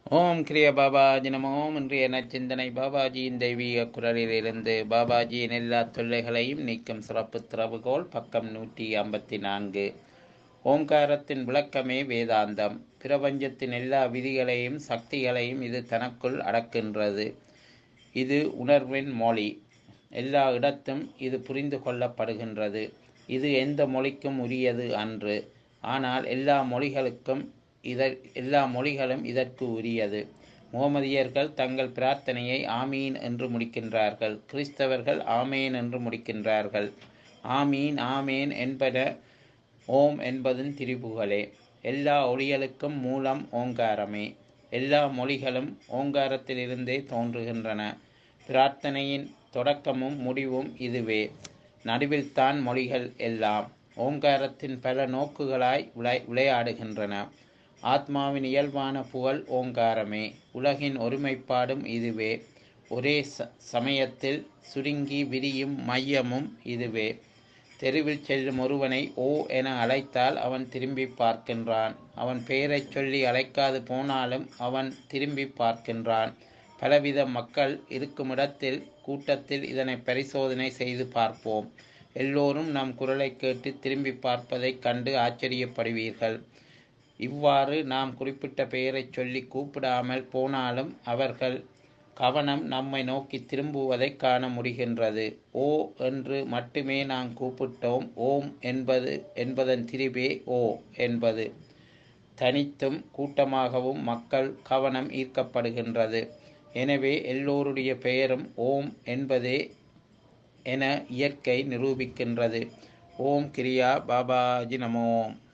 ஓம் கிரிய பாபாஜி நமோ இன்றைய நச்சிந்தனை பாபாஜியின் தெய்வீக குரலிலிருந்து பாபாஜியின் எல்லா தொல்லைகளையும் நீக்கும் சிறப்பு திறவுகோல் பக்கம் நூற்றி ஐம்பத்தி நான்கு ஓங்காரத்தின் விளக்கமே வேதாந்தம் பிரபஞ்சத்தின் எல்லா விதிகளையும் சக்திகளையும் இது தனக்குள் அடக்கின்றது இது உணர்வின் மொழி எல்லா இடத்தும் இது புரிந்து கொள்ளப்படுகின்றது இது எந்த மொழிக்கும் உரியது அன்று ஆனால் எல்லா மொழிகளுக்கும் இதற் எல்லா மொழிகளும் இதற்கு உரியது முகமதியர்கள் தங்கள் பிரார்த்தனையை ஆமீன் என்று முடிக்கின்றார்கள் கிறிஸ்தவர்கள் ஆமேன் என்று முடிக்கின்றார்கள் ஆமீன் ஆமேன் என்பன ஓம் என்பதும் திரிபுகளே எல்லா ஒளிகளுக்கும் மூலம் ஓங்காரமே எல்லா மொழிகளும் ஓங்காரத்திலிருந்தே தோன்றுகின்றன பிரார்த்தனையின் தொடக்கமும் முடிவும் இதுவே நடுவில்தான் மொழிகள் எல்லாம் ஓங்காரத்தின் பல நோக்குகளாய் விளை விளையாடுகின்றன ஆத்மாவின் இயல்பான புகழ் ஓங்காரமே உலகின் ஒருமைப்பாடும் இதுவே ஒரே ச சமயத்தில் சுருங்கி விரியும் மையமும் இதுவே தெருவில் செல்லும் ஒருவனை ஓ என அழைத்தால் அவன் திரும்பி பார்க்கின்றான் அவன் பெயரைச் சொல்லி அழைக்காது போனாலும் அவன் திரும்பி பார்க்கின்றான் பலவித மக்கள் இருக்குமிடத்தில் கூட்டத்தில் இதனை பரிசோதனை செய்து பார்ப்போம் எல்லோரும் நம் குரலை கேட்டு திரும்பி பார்ப்பதைக் கண்டு ஆச்சரியப்படுவீர்கள் இவ்வாறு நாம் குறிப்பிட்ட பெயரைச் சொல்லி கூப்பிடாமல் போனாலும் அவர்கள் கவனம் நம்மை நோக்கி திரும்புவதை காண முடிகின்றது ஓ என்று மட்டுமே நாம் கூப்பிட்டோம் ஓம் என்பது என்பதன் திரிபே ஓ என்பது தனித்தும் கூட்டமாகவும் மக்கள் கவனம் ஈர்க்கப்படுகின்றது எனவே எல்லோருடைய பெயரும் ஓம் என்பதே என இயற்கை நிரூபிக்கின்றது ஓம் கிரியா பாபாஜி நமோம்